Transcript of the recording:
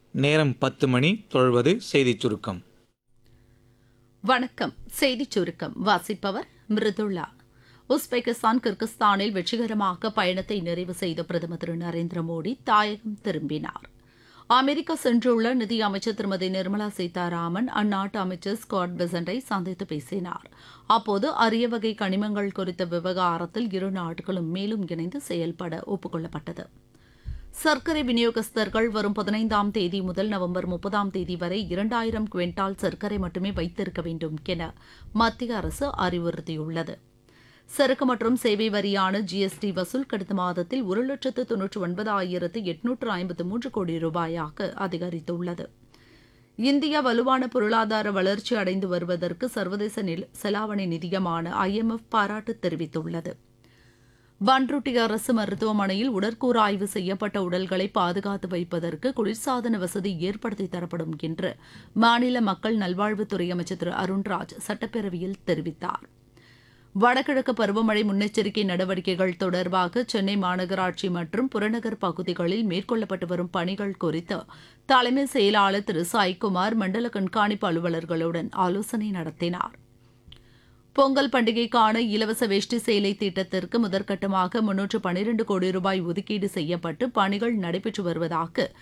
நேரம் பத்து மணி தொழுவது செய்திச் சுருக்கம் வணக்கம் செய்திச் சுருக்கம் வாசிப்பவர் மிருதுளா உஸ்பெகிஸ்தான் கிர்கிஸ்தானில் வெற்றிகரமாக பயணத்தை நிறைவு செய்த பிரதமர் திரு நரேந்திர மோடி தாயகம் திரும்பினார் அமெரிக்கா சென்றுள்ள நிதியமைச்சர் திருமதி நிர்மலா சீதாராமன் அந்நாட்டு அமைச்சர் ஸ்காட் பெசண்டை சந்தித்து பேசினார் அப்போது அரிய வகை கனிமங்கள் குறித்த விவகாரத்தில் இரு நாடுகளும் மேலும் இணைந்து செயல்பட ஒப்புக்கொள்ளப்பட்டது சர்க்கரை விநியோகஸ்தர்கள் வரும் பதினைந்தாம் தேதி முதல் நவம்பர் முப்பதாம் தேதி வரை இரண்டாயிரம் குவிண்டால் சர்க்கரை மட்டுமே வைத்திருக்க வேண்டும் என மத்திய அரசு அறிவுறுத்தியுள்ளது சரக்கு மற்றும் சேவை வரியான ஜிஎஸ்டி வசூல் கடந்த மாதத்தில் ஒரு லட்சத்து தொன்னூற்று ஒன்பதாயிரத்து எட்நூற்று ஐம்பத்து மூன்று கோடி ரூபாயாக அதிகரித்துள்ளது இந்தியா வலுவான பொருளாதார வளர்ச்சி அடைந்து வருவதற்கு சர்வதேச நில செலாவணி நிதியமான ஐஎம்எஃப் பாராட்டு தெரிவித்துள்ளது பன்ருட்டி அரசு மருத்துவமனையில் உடற்கூறாய்வு செய்யப்பட்ட உடல்களை பாதுகாத்து வைப்பதற்கு குளிர்சாதன வசதி ஏற்படுத்தி தரப்படும் என்று மாநில மக்கள் நல்வாழ்வுத்துறை அமைச்சர் திரு அருண்ராஜ் சட்டப்பேரவையில் தெரிவித்தார் வடகிழக்கு பருவமழை முன்னெச்சரிக்கை நடவடிக்கைகள் தொடர்பாக சென்னை மாநகராட்சி மற்றும் புறநகர் பகுதிகளில் மேற்கொள்ளப்பட்டு வரும் பணிகள் குறித்து தலைமை செயலாளர் திரு சாய்குமார் மண்டல கண்காணிப்பு அலுவலர்களுடன் ஆலோசனை நடத்தினார் பொங்கல் பண்டிகைக்கான இலவச வேஷ்டி சேலை திட்டத்திற்கு முதற்கட்டமாக முன்னூற்று பனிரண்டு கோடி ரூபாய் ஒதுக்கீடு செய்யப்பட்டு பணிகள் நடைபெற்று வருவதாக